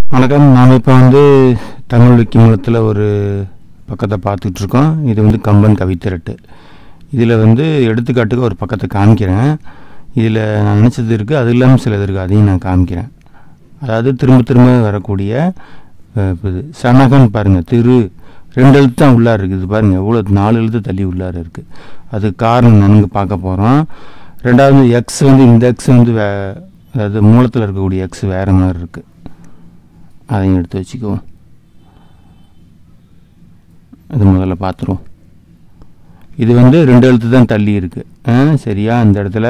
வணக்கம் நாம் இப்போ வந்து தமிழ் மூலத்தில் ஒரு பக்கத்தை பார்த்துட்டு இருக்கோம் இது வந்து கம்பன் கவித்திரட்டு இதில் வந்து எடுத்துக்காட்டுக்கு ஒரு பக்கத்தை காமிக்கிறேன் இதில் நான் நினச்சது இருக்குது அது இல்லாமல் சிலது இருக்குது அதையும் நான் காமிக்கிறேன் அதாவது திரும்ப திரும்ப வரக்கூடிய அஹ், இப்ப இது சனகன் பாருங்கள் திரு ரெண்டு எழுத்து தான் உள்ளார இருக்குது பாருங்கள் எவ்வளோ நாலு எழுத்து தள்ளி உள்ளார இருக்குது அது காரணம் நன்கு பார்க்க போகிறோம் ரெண்டாவது எக்ஸ் வந்து இந்த எக்ஸ் வந்து வே அதாவது மூலத்தில் இருக்கக்கூடிய எக்ஸ் வேறு மாதிரி இருக்குது அதையும் எடுத்து வச்சுக்குவோம் அது முதல்ல பார்த்துருவோம் இது வந்து ரெண்டு எழுத்து தான் தள்ளி இருக்கு ஆ, சரியா இந்த இடத்துல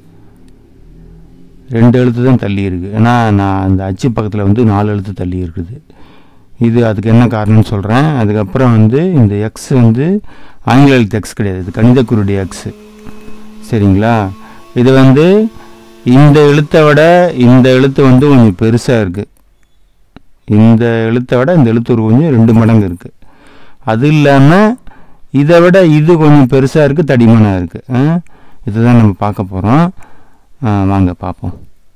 ரெண்டு எழுத்து தான் தள்ளி இருக்கு ஏன்னா நான் அந்த அச்சு பக்கத்தில் வந்து நாலு எழுத்து தள்ளி இருக்குது இது அதுக்கு என்ன காரணம்னு சொல்கிறேன் அதுக்கப்புறம் வந்து இந்த எக்ஸ் வந்து ஆங்கில எழுத்து எக்ஸ் கிடையாது இது கணித குருடைய எக்ஸ் சரிங்களா இது வந்து இந்த எழுத்தை விட இந்த எழுத்து வந்து கொஞ்சம் பெருசாக இருக்குது இந்த எழுத்தை விட இந்த எழுத்து ஒரு கொஞ்சம் ரெண்டு மடங்கு இருக்குது அது இல்லாமல் இதை விட இது கொஞ்சம் பெருசாக இருக்குது தடிமனாக இருக்குது இதுதான் நம்ம பார்க்க போகிறோம் வாங்க பார்ப்போம்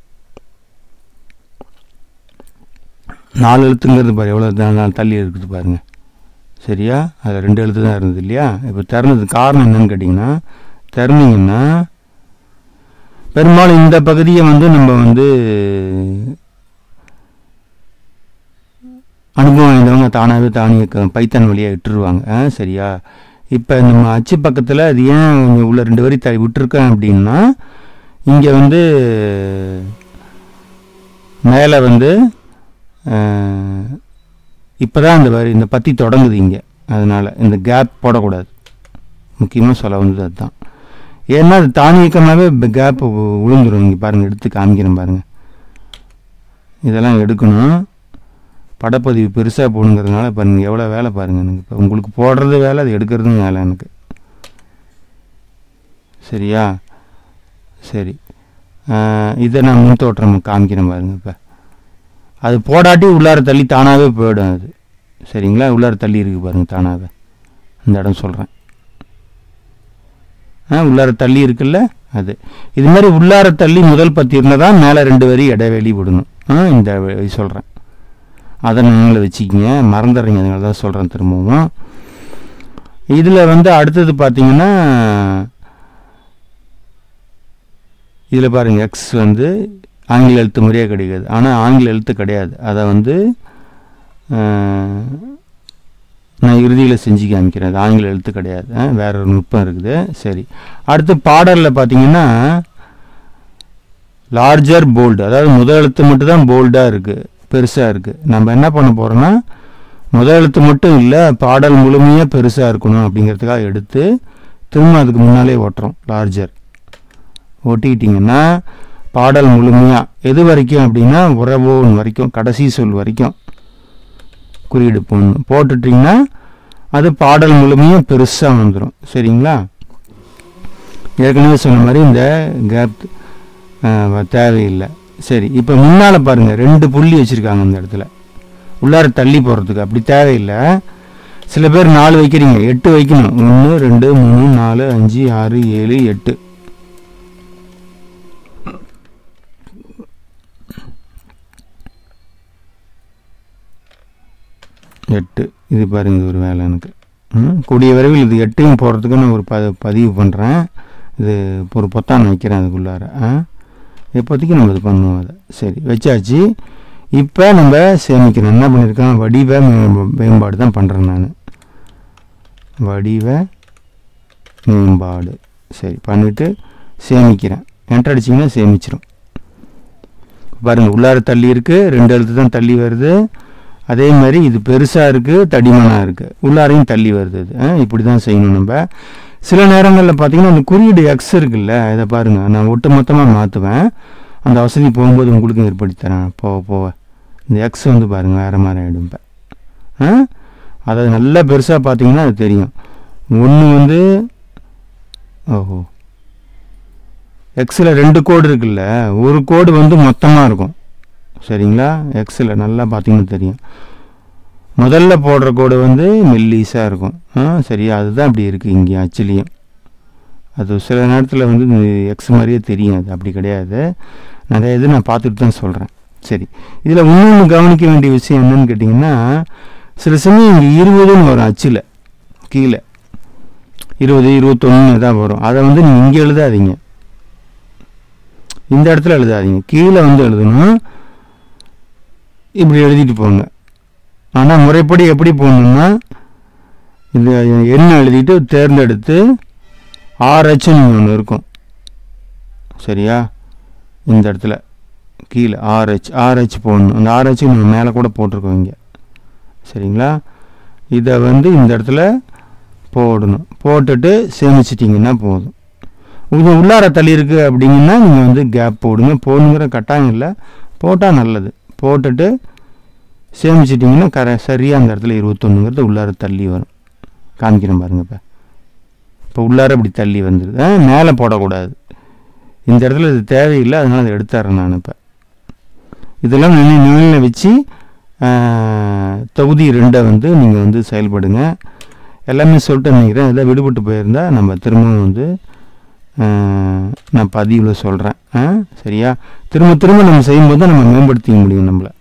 நாலு எழுத்துங்கிறது பாரு எவ்வளோ த- நாள் தள்ளி இருக்குது பாருங்க சரியா அதில் ரெண்டு எழுத்து தான் இருந்தது இல்லையா இப்போ திறந்தது காரணம் என்னன்னு கேட்டிங்கன்னா திறந்தீங்கன்னா பெரும்பாலும் இந்த பகுதியை வந்து நம்ம வந்து அனுபவம் வாய்ந்தவங்க தானாகவே தானிய க- பைத்தான் வழியாக இட்டுருவாங்க ஆ, சரியா இப்போ நம்ம அச்சு பக்கத்தில் அது ஏன் கொஞ்சம் உள்ள ரெண்டு வரி த விட்டுருக்கேன் அப்படின்னா இங்கே வந்து மேலே வந்து இப்போ தான் இந்த வரி இந்த பத்தி தொடங்குது இங்கே அதனால் இந்த கேப் போடக்கூடாது முக்கியமாக சொல்ல வந்தது அதுதான் ஏன்னா அது தானியக்கமாகவே கேப் விழுந்துடும் இங்கே பாருங்கள் எடுத்து காமிக்கிறேன் பாருங்கள் இதெல்லாம் எடுக்கணும் படப்பதிவு பெருசாக போகணுங்கிறதுனால பாருங்கள் எவ்வளோ வேலை பாருங்கள் எனக்கு இப்போ உங்களுக்கு போடுறது வேலை அது எடுக்கிறதும் வேலை எனக்கு சரியா சரி ஆஹ் இதை நான் முன் தோற்றம் காமிக்கிறேன் பாருங்கள் இப்போ அது போடாட்டி உள்ளார தள்ளி தானாகவே போயிடும் அது சரிங்களா உள்ளார தள்ளி இருக்கு பாருங்கள் தானாகவே இந்த இடம் சொல்கிறேன் ஆ உள்ளார தள்ளி இருக்குல்ல அது இது மாதிரி உள்ளார தள்ளி முதல் பத்தி இருந்தால் தான் மேலே ரெண்டு வரி இடைவெளி விடணும் ஆ இந்த சொல்கிறேன் அதை நீங்களே வச்சுக்கிங்க மறந்துடுறீங்க அதனால தான் சொல்கிறேன் திரும்பவும் இதில் வந்து அடுத்தது பார்த்தீங்கன்னா இதில் பாருங்கள் எக்ஸ் வந்து ஆங்கில எழுத்து முறையே கிடைக்காது ஆனால் ஆங்கில எழுத்து கிடையாது அதை வந்து ஆஹ், நான் இறுதியில் செஞ்சு காமிக்கிறேன் அது ஆங்கில எழுத்து கிடையாது ஆ, வேற ஒரு நுட்பம் இருக்குது சரி அடுத்து பாடலில் பார்த்தீங்கன்னா லார்ஜர் போல்டு அதாவது முதல் எழுத்து மட்டும் தான் போல்டாக இருக்குது பெருசாக இருக்குது நம்ம என்ன பண்ண போகிறோம்னா முதல் எழுத்து மட்டும் இல்லை பாடல் முழுமையாக பெருசாக இருக்கணும் அப்படிங்கிறதுக்காக எடுத்து திரும்ப அதுக்கு முன்னாலே ஓட்டுறோம் லார்ஜர் ஒட்டிக்கிட்டிங்கன்னா பாடல் முழுமையாக எது வரைக்கும் அப்படின்னா உறவோன் வரைக்கும் கடைசி சொல் வரைக்கும் குறியீடு போடணும் போட்டுட்டிங்கன்னா அது பாடல் முழுமையாக பெருசாக வந்துடும் சரிங்களா ஏற்கனவே சொன்ன மாதிரி இந்த கேப் தேவையில்லை சரி இப்போ முன்னால் பாருங்கள் ரெண்டு புள்ளி வச்சுருக்காங்க இந்த இடத்துல உள்ளார தள்ளி போடுறதுக்கு அப்படி தேவையில்லை சில பேர் நாலு வைக்கிறீங்க எட்டு வைக்கணும் ஒன்று ரெண்டு மூணு நாலு அஞ்சு ஆறு ஏழு எட்டு எட்டு இது பாருங்க இது ஒரு வேலை எனக்கு ம், கூடிய விரைவில் இது எட்டையும் போடுறதுக்கு நான் ஒரு ப பதிவு பண்ணுறேன் இது ஒரு பொத்தான் வைக்கிறேன் அதுக்குள்ளார ஆ இப்போதைக்கு நம்ம இது பண்ணுவோம் அதை சரி வச்சாச்சு இப்போ நம்ம சேமிக்கணும் என்ன பண்ணியிருக்கேன் வடிவ மே- மேம்பாடு தான் பண்ணுறேன் நான் வடிவ மேம்பாடு சரி பண்ணிவிட்டு சேமிக்கிறேன் என்டர் அடிச்சிங்கன்னா சேமிச்சிடும் பாருங்கள் உள்ளார தள்ளி இருக்குது ரெண்டு எழுத்து தான் தள்ளி வருது அதே மாதிரி இது பெருசாக இருக்குது தடிமனாக இருக்குது உள்ளாரையும் தள்ளி வருது இது ஆ, இப்படி தான் செய்யணும் நம்ம சில நேரங்களில் பார்த்தீங்கன்னா அந்த குறியீடு எக்ஸ் இருக்குல்ல இதை பாருங்கள் நான் ஒட்டு மொத்தமாக மாற்றுவேன் அந்த வசதி போகும்போது உங்களுக்கும் ஏற்படுத்தி தரேன் போக போக இந்த எக்ஸ் வந்து பாருங்கள் வேறு மாதிரி ஆகிடும் இப்போ ஆ அதை நல்லா பெருசாக பார்த்தீங்கன்னா அது தெரியும் ஒன்று வந்து ஓஹோ எக்ஸில் ரெண்டு கோடு இருக்குல்ல ஒரு கோடு வந்து மொத்தமாக இருக்கும் சரிங்களா எக்ஸில் நல்லா பார்த்தீங்கன்னா தெரியும் முதல்ல போடுற கோடு வந்து மெல்லிஸாக இருக்கும் ஆ சரியா அதுதான் அப்படி இருக்குது இங்கே அச்சுலேயும் அது சில நேரத்தில் வந்து எக்ஸ் மாதிரியே தெரியும் அது அப்படி கிடையாது நிறைய இது நான் பார்த்துட்டு தான் சொல்கிறேன் சரி இதில் இன்னொன்று கவனிக்க வேண்டிய விஷயம் என்னன்னு கேட்டிங்கன்னா சில சமயம் இங்கே இருபதுன்னு வரும் அச்சில் கீழே இருபது இருபத்தொன்னு தான் வரும் அதை வந்து நீங்கள் இங்கே எழுதாதீங்க இந்த இடத்துல எழுதாதீங்க கீழே வந்து எழுதணும் இப்படி எழுதிட்டு போங்க ஆனால் முறைப்படி எப்படி போகணுன்னா இந்த எண்ணை எழுதிட்டு தேர்ந்தெடுத்து ஆர்ஹெச்னு ஒன்று இருக்கும் சரியா இந்த இடத்துல கீழே ஆர்ஹெச் ஆர்ஹெச் போடணும் அந்த ஆர்ஹெச் நம்ம மேலே கூட போட்டிருக்கோம் இங்கே சரிங்களா இதை வந்து இந்த இடத்துல போடணும் போட்டுட்டு சேமிச்சிட்டிங்கன்னா போதும் கொஞ்சம் உள்ளார தள்ளி இருக்கு அப்படிங்கன்னா நீங்கள் வந்து கேப் போடுங்க போடணுங்கிற கட்டாயம் இல்லை போட்டால் நல்லது போட்டுட்டு சேமிச்சிட்டிங்கன்னா கர சரியாக அந்த இடத்துல இருபத்தொன்னுங்கிறது உள்ளார தள்ளி வரும் காமிக்கிறேன் பாருங்க இப்போ இப்போ உள்ளார இப்படி தள்ளி வந்துடுது ஆ, மேலே போடக்கூடாது இந்த இடத்துல இது தேவையில்லை அதனால் அதை எடுத்துறேன் நான் இப்போ இதெல்லாம் நினை நினைவில் வச்சு ஆ, தொகுதி ரெண்டை வந்து நீங்கள் வந்து செயல்படுங்க எல்லாமே சொல்லிட்டு நினைக்கிறேன் இதில் விடுபட்டு போயிருந்தா நம்ம திரும்பவும் வந்து ஆ, நான் பதிவில் சொல்கிறேன் சரியா திரும்ப திரும்ப நம்ம செய்யும்போது தான் நம்ம மேம்படுத்திக்க முடியும் நம்மளை